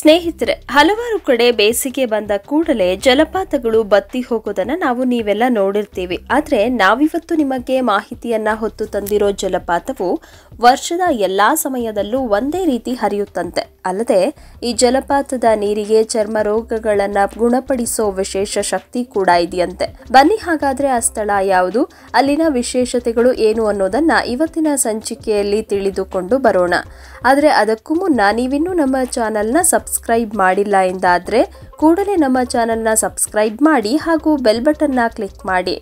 ಸ್ನೇಹಿತರೆ ಹಲವಾರು ಕಡೆ ಬೇಸಿಗೆ ಬಂದ ಕೂಡಲೇ ಜಲಪಾತಗಳು ಬತ್ತಿ ಹೋಗೋದನ್ನ ನಾವು ನೀವೆಲ್ಲ ನೋಡಿರ್ತೀವಿ ಆದ್ರೆ ನಾವಿವತ್ತು ನಿಮಗೆ ಮಾಹಿತಿಯನ್ನ ಹೊತ್ತು ತಂದಿರೋ ಜಲಪಾತವು ವರ್ಷದ ಎಲ್ಲಾ ಸಮಯದಲ್ಲೂ ಒಂದೇ ರೀತಿ ಹರಿಯುತ್ತಂತೆ ಅಲ್ಲದೆ ಈ ಜಲಪಾತದ ನೀರಿಗೆ ಚರ್ಮ ರೋಗಗಳನ್ನ ಗುಣಪಡಿಸೋ ವಿಶೇಷ ಶಕ್ತಿ ಕೂಡ ಇದೆಯಂತೆ ಬನ್ನಿ ಹಾಗಾದ್ರೆ ಆ ಸ್ಥಳ ಯಾವುದು ಅಲ್ಲಿನ ವಿಶೇಷತೆಗಳು ಏನು ಅನ್ನೋದನ್ನ ಇವತ್ತಿನ ಸಂಚಿಕೆಯಲ್ಲಿ ತಿಳಿದುಕೊಂಡು ಬರೋಣ ಆದರೆ ಅದಕ್ಕೂ ಮುನ್ನ ನೀವಿನ್ನೂ ನಮ್ಮ ಚಾನಲ್ನ ಸಬ್ಸ್ಕ್ರೈಬ್ ಮಾಡಿಲ್ಲ ಎಂದಾದರೆ ಕೂಡಲೇ ನಮ್ಮ ಚಾನಲ್ನ ಸಬ್ಸ್ಕ್ರೈಬ್ ಮಾಡಿ ಹಾಗೂ ಬೆಲ್ ಬಟನ್ನ ಕ್ಲಿಕ್ ಮಾಡಿ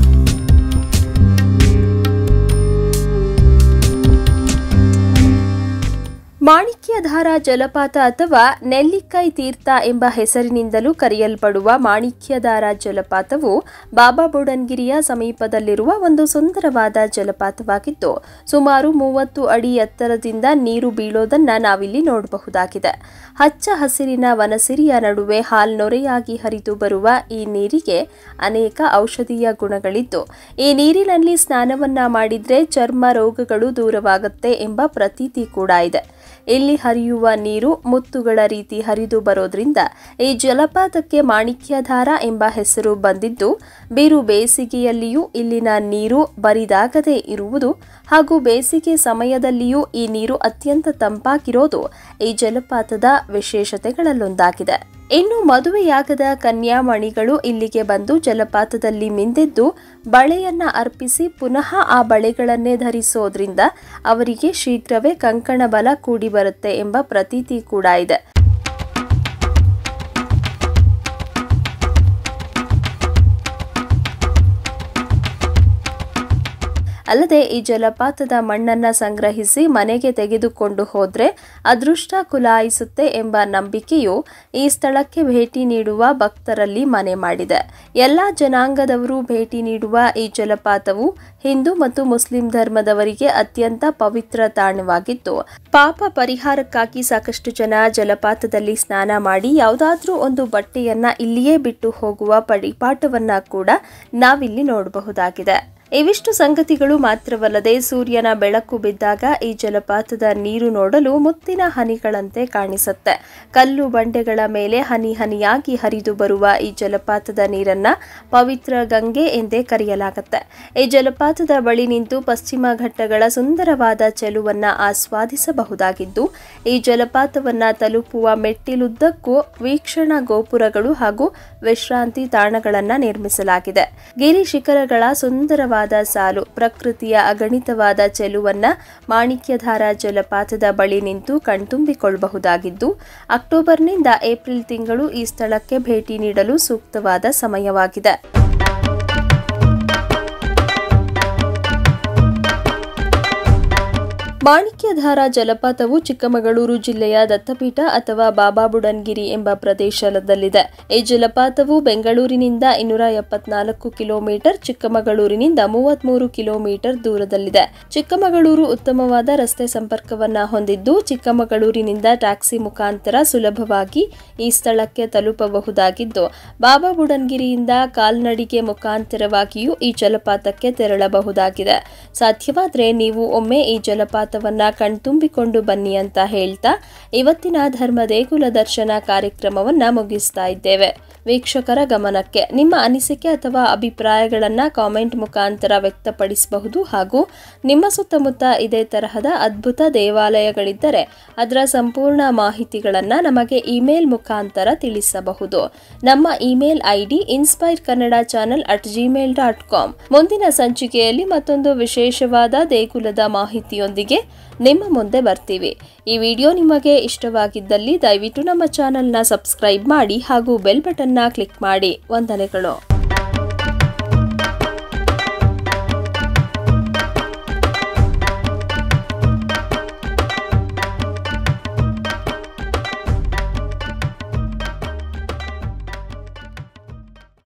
ಮಾಣಿಕ್ಯಧಾರ ಜಲಪಾತ ಅಥವಾ ನೆಲ್ಲಿಕೈ ತೀರ್ಥ ಎಂಬ ಹೆಸರಿನಿಂದಲೂ ಕರೆಯಲ್ಪಡುವ ಮಾಣಿಕ್ಯಧಾರ ಜಲಪಾತವು ಬಾಬಾ ಬುಡನ್ಗಿರಿಯ ಸಮೀಪದಲ್ಲಿರುವ ಒಂದು ಸುಂದರವಾದ ಜಲಪಾತವಾಗಿದ್ದು ಸುಮಾರು ಮೂವತ್ತು ಅಡಿ ಎತ್ತರದಿಂದ ನೀರು ಬೀಳೋದನ್ನ ನಾವಿಲ್ಲಿ ನೋಡಬಹುದಾಗಿದೆ ಹಚ್ಚ ಹಸಿರಿನ ವನಸಿರಿಯ ನಡುವೆ ಹಾಲ್ನೊರೆಯಾಗಿ ಹರಿದು ಬರುವ ಈ ನೀರಿಗೆ ಅನೇಕ ಔಷಧೀಯ ಗುಣಗಳಿದ್ದು ಈ ನೀರಿನಲ್ಲಿ ಸ್ನಾನವನ್ನ ಮಾಡಿದ್ರೆ ಚರ್ಮ ರೋಗಗಳು ದೂರವಾಗುತ್ತೆ ಎಂಬ ಪ್ರತೀತಿ ಕೂಡ ಇದೆ ಇಲ್ಲಿ ಹರಿಯುವ ನೀರು ಮುತ್ತುಗಳ ರೀತಿ ಹರಿದು ಬರೋದ್ರಿಂದ ಈ ಜಲಪಾತಕ್ಕೆ ಮಾಣಿಕ್ಯಧಾರ ಎಂಬ ಹೆಸರು ಬಂದಿದ್ದು ಬಿರು ಬೇಸಿಗೆಯಲ್ಲಿಯೂ ಇಲ್ಲಿನ ನೀರು ಬರಿದಾಗದೇ ಇರುವುದು ಹಾಗೂ ಬೇಸಿಗೆ ಸಮಯದಲ್ಲಿಯೂ ಈ ನೀರು ಅತ್ಯಂತ ತಂಪಾಗಿರೋದು ಈ ಜಲಪಾತದ ವಿಶೇಷತೆಗಳಲ್ಲೊಂದಾಗಿದೆ ಇನ್ನು ಮದುವೆಯಾಗದ ಕನ್ಯಾಮಣಿಗಳು ಇಲ್ಲಿಗೆ ಬಂದು ಜಲಪಾತದಲ್ಲಿ ಮಿಂದೆದ್ದು ಬಳೆಯನ್ನ ಅರ್ಪಿಸಿ ಪುನಃ ಆ ಬಳೆಗಳನ್ನೇ ಧರಿಸೋದ್ರಿಂದ ಅವರಿಗೆ ಶೀಘ್ರವೇ ಕಂಕಣ ಬಲ ಕೂಡಿ ಬರುತ್ತೆ ಎಂಬ ಪ್ರತೀತಿ ಕೂಡ ಇದೆ ಅಲ್ಲದೆ ಈ ಜಲಪಾತದ ಮಣ್ಣನ್ನ ಸಂಗ್ರಹಿಸಿ ಮನೆಗೆ ತೆಗೆದುಕೊಂಡು ಹೋದ್ರೆ ಅದೃಷ್ಟ ಕುಲಾಯಿಸುತ್ತೆ ಎಂಬ ನಂಬಿಕೆಯು ಈ ಸ್ಥಳಕ್ಕೆ ಭೇಟಿ ನೀಡುವ ಭಕ್ತರಲ್ಲಿ ಮನೆ ಮಾಡಿದೆ ಎಲ್ಲಾ ಜನಾಂಗದವರು ಭೇಟಿ ನೀಡುವ ಈ ಜಲಪಾತವು ಹಿಂದೂ ಮತ್ತು ಮುಸ್ಲಿಂ ಧರ್ಮದವರಿಗೆ ಅತ್ಯಂತ ಪವಿತ್ರ ತಾಣವಾಗಿದ್ದು ಪಾಪ ಪರಿಹಾರಕ್ಕಾಗಿ ಸಾಕಷ್ಟು ಜನ ಜಲಪಾತದಲ್ಲಿ ಸ್ನಾನ ಮಾಡಿ ಯಾವುದಾದ್ರೂ ಒಂದು ಬಟ್ಟೆಯನ್ನ ಇಲ್ಲಿಯೇ ಬಿಟ್ಟು ಹೋಗುವ ಪರಿಪಾಠವನ್ನ ಕೂಡ ನಾವಿಲ್ಲಿ ನೋಡಬಹುದಾಗಿದೆ ಇವಿಷ್ಟು ಸಂಗತಿಗಳು ಮಾತ್ರವಲ್ಲದೆ ಸೂರ್ಯನ ಬೆಳಕು ಬಿದ್ದಾಗ ಈ ಜಲಪಾತದ ನೀರು ನೋಡಲು ಮುತ್ತಿನ ಹನಿಗಳಂತೆ ಕಾಣಿಸುತ್ತೆ ಕಲ್ಲು ಬಂಡೆಗಳ ಮೇಲೆ ಹನಿ ಹನಿಯಾಗಿ ಹರಿದು ಬರುವ ಈ ಜಲಪಾತದ ನೀರನ್ನ ಪವಿತ್ರ ಗಂಗೆ ಎಂದೇ ಕರೆಯಲಾಗುತ್ತೆ ಈ ಜಲಪಾತದ ಬಳಿ ನಿಂತು ಪಶ್ಚಿಮ ಘಟ್ಟಗಳ ಸುಂದರವಾದ ಚೆಲುವನ್ನ ಆಸ್ವಾದಿಸಬಹುದಾಗಿದ್ದು ಈ ಜಲಪಾತವನ್ನ ತಲುಪುವ ಮೆಟ್ಟಿಲುದ್ದಕ್ಕೂ ವೀಕ್ಷಣಾ ಗೋಪುರಗಳು ಹಾಗೂ ವಿಶ್ರಾಂತಿ ತಾಣಗಳನ್ನ ನಿರ್ಮಿಸಲಾಗಿದೆ ಗಿರಿ ಶಿಖರಗಳ ಸುಂದರವಾದ ಸಾಲು ಪ್ರಕೃತಿಯ ಅಗಣಿತವಾದ ಚೆಲುವನ್ನ ಮಾಣಿಕ್ಯಧಾರ ಜಲಪಾತದ ಬಳಿ ನಿಂತು ಕಣ್ತುಂಬಿಕೊಳ್ಳಬಹುದಾಗಿದ್ದು ಅಕ್ಟೋಬರ್ನಿಂದ ಏಪ್ರಿಲ್ ತಿಂಗಳು ಈ ಸ್ಥಳಕ್ಕೆ ಭೇಟಿ ನೀಡಲು ಸೂಕ್ತವಾದ ಸಮಯವಾಗಿದೆ ಮಾಣಿಕ್ಯಧಾರ ಜಲಪಾತವು ಚಿಕ್ಕಮಗಳೂರು ಜಿಲ್ಲೆಯ ದತ್ತಪೀಠ ಅಥವಾ ಬಾಬಾ ಬುಡನ್ಗಿರಿ ಎಂಬ ಪ್ರದೇಶದಲ್ಲಿದೆ ಈ ಜಲಪಾತವು ಬೆಂಗಳೂರಿನಿಂದ ಇನ್ನೂರ ಎಪ್ಪತ್ನಾಲ್ಕು ಕಿಲೋಮೀಟರ್ ಚಿಕ್ಕಮಗಳೂರಿನಿಂದ ಮೂವತ್ಮೂರು ಕಿಲೋಮೀಟರ್ ದೂರದಲ್ಲಿದೆ ಚಿಕ್ಕಮಗಳೂರು ಉತ್ತಮವಾದ ರಸ್ತೆ ಸಂಪರ್ಕವನ್ನ ಹೊಂದಿದ್ದು ಚಿಕ್ಕಮಗಳೂರಿನಿಂದ ಟ್ಯಾಕ್ಸಿ ಮುಖಾಂತರ ಸುಲಭವಾಗಿ ಈ ಸ್ಥಳಕ್ಕೆ ತಲುಪಬಹುದಾಗಿದ್ದು ಬಾಬಾ ಬುಡನ್ಗಿರಿಯಿಂದ ಕಾಲ್ನಡಿಗೆ ಮುಖಾಂತರವಾಗಿಯೂ ಈ ಜಲಪಾತಕ್ಕೆ ತೆರಳಬಹುದಾಗಿದೆ ಸಾಧ್ಯವಾದರೆ ನೀವು ಒಮ್ಮೆ ಈ ಜಲಪಾತ ಕಣ್ತುಂಬಿಕೊಂಡು ಬನ್ನಿ ಅಂತ ಹೇಳ್ತಾ ಇವತ್ತಿನ ಧರ್ಮ ದೇಗುಲ ದರ್ಶನ ಕಾರ್ಯಕ್ರಮವನ್ನ ಮುಗಿಸ್ತಾ ಇದ್ದೇವೆ ವೀಕ್ಷಕರ ಗಮನಕ್ಕೆ ನಿಮ್ಮ ಅನಿಸಿಕೆ ಅಥವಾ ಅಭಿಪ್ರಾಯಗಳನ್ನ ಕಾಮೆಂಟ್ ಮುಖಾಂತರ ವ್ಯಕ್ತಪಡಿಸಬಹುದು ಹಾಗೂ ನಿಮ್ಮ ಸುತ್ತಮುತ್ತ ಇದೇ ತರಹದ ಅದ್ಭುತ ದೇವಾಲಯಗಳಿದ್ದರೆ ಅದರ ಸಂಪೂರ್ಣ ಮಾಹಿತಿಗಳನ್ನ ನಮಗೆ ಇಮೇಲ್ ಮುಖಾಂತರ ತಿಳಿಸಬಹುದು ನಮ್ಮ email ID inspire Kannada channel at Gmail dot com ಮುಂದಿನ ಸಂಚಿಕೆಯಲ್ಲಿ ಮತ್ತೊಂದು ವಿಶೇಷವಾದ ದೇಗುಲದ ಮಾಹಿತಿಯೊಂದಿಗೆ ನಿಮ್ಮ ಮುಂದೆ ಬರ್ತೀವಿ ಈ ವಿಡಿಯೋ ನಿಮಗೆ ಇಷ್ಟವಾಗಿದ್ದಲ್ಲಿ ದಯವಿಟ್ಟು ನಮ್ಮ ಚಾನೆಲ್ನ ಸಬ್ಸ್ಕ್ರೈಬ್ ಮಾಡಿ ಹಾಗೂ ಬೆಲ್ ಬಟನ್ನ ಕ್ಲಿಕ್ ಮಾಡಿ ವಂದನೆಗಳು